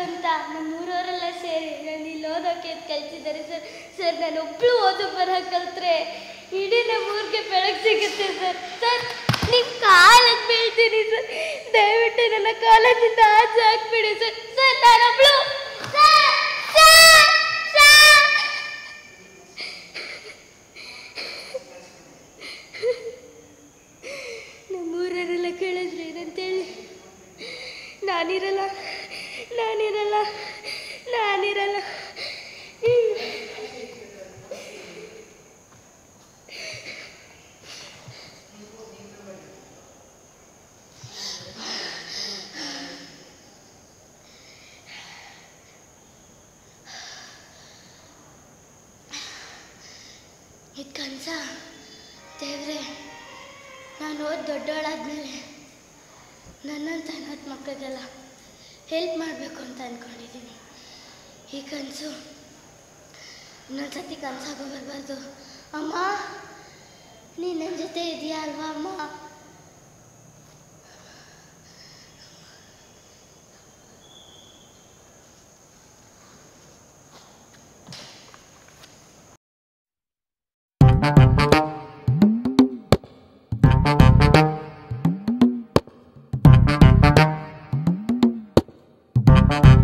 ಅಂತ ನಮ್ಮೂರವರೆಲ್ಲ ಸೇರಿ ನಾನು ಇಲ್ಲಿ ಓದೋಕೆ ಕಲ್ತಿದ್ದಾರೆ ಸರ್ ಸರ್ ನಾನು ಒಬ್ಳು ಓದು ಬರಹ ಕಲ್ತ್ರೆ ಇಡೀ ನಮ್ಮೂರಿಗೆ ಬೆಳಕು ಸಿಗುತ್ತೆ ಸರ್ ಸರ್ ನಿಮ್ಮ ಕಾಲಕ್ಕೆ ಬೀಳ್ತೀನಿ ಸರ್ ದಯವಿಟ್ಟು ನನ್ನ ಕಾಲದಿಂದ ಆಚೆ ಹಾಕ್ಬಿಡಿ ಸರ್ ಸರ್ ನಾನೊಬ್ಳು ಸರ್ ಸರ್ ಸರ್ ನಮ್ಮೂರವರೆಲ್ಲ ಕೇಳಿದ್ರೆ ಏನಂತೇಳಿ ನಾನಿರಲ್ಲ ನಾನಿರಲ್ಲ ನಾನಿರಲ್ಲ ಇದು ಕನಸ ದೇವ್ರೆ ನಾನು ಓದಿ ದೊಡ್ಡವಳಾದ್ಮೇಲೆ ನನ್ನಂತ ಅನಾಥ ಮಕ್ಕಳಿಗೆಲ್ಲ ಹೆಲ್ಪ್ ಮಾಡಬೇಕು ಅಂತ ಅಂದ್ಕೊಂಡಿದ್ದೀನಿ ಈ ಕನಸು ಇನ್ನೊಂದ್ಸತಿ ಕನಸಾಗೋ ಬರಬಾರ್ದು ಅಮ್ಮ ನೀನು ನನ್ನ ಜೊತೆ ಇದೆಯಾ ಅಲ್ವಾ ಅಮ್ಮ Thank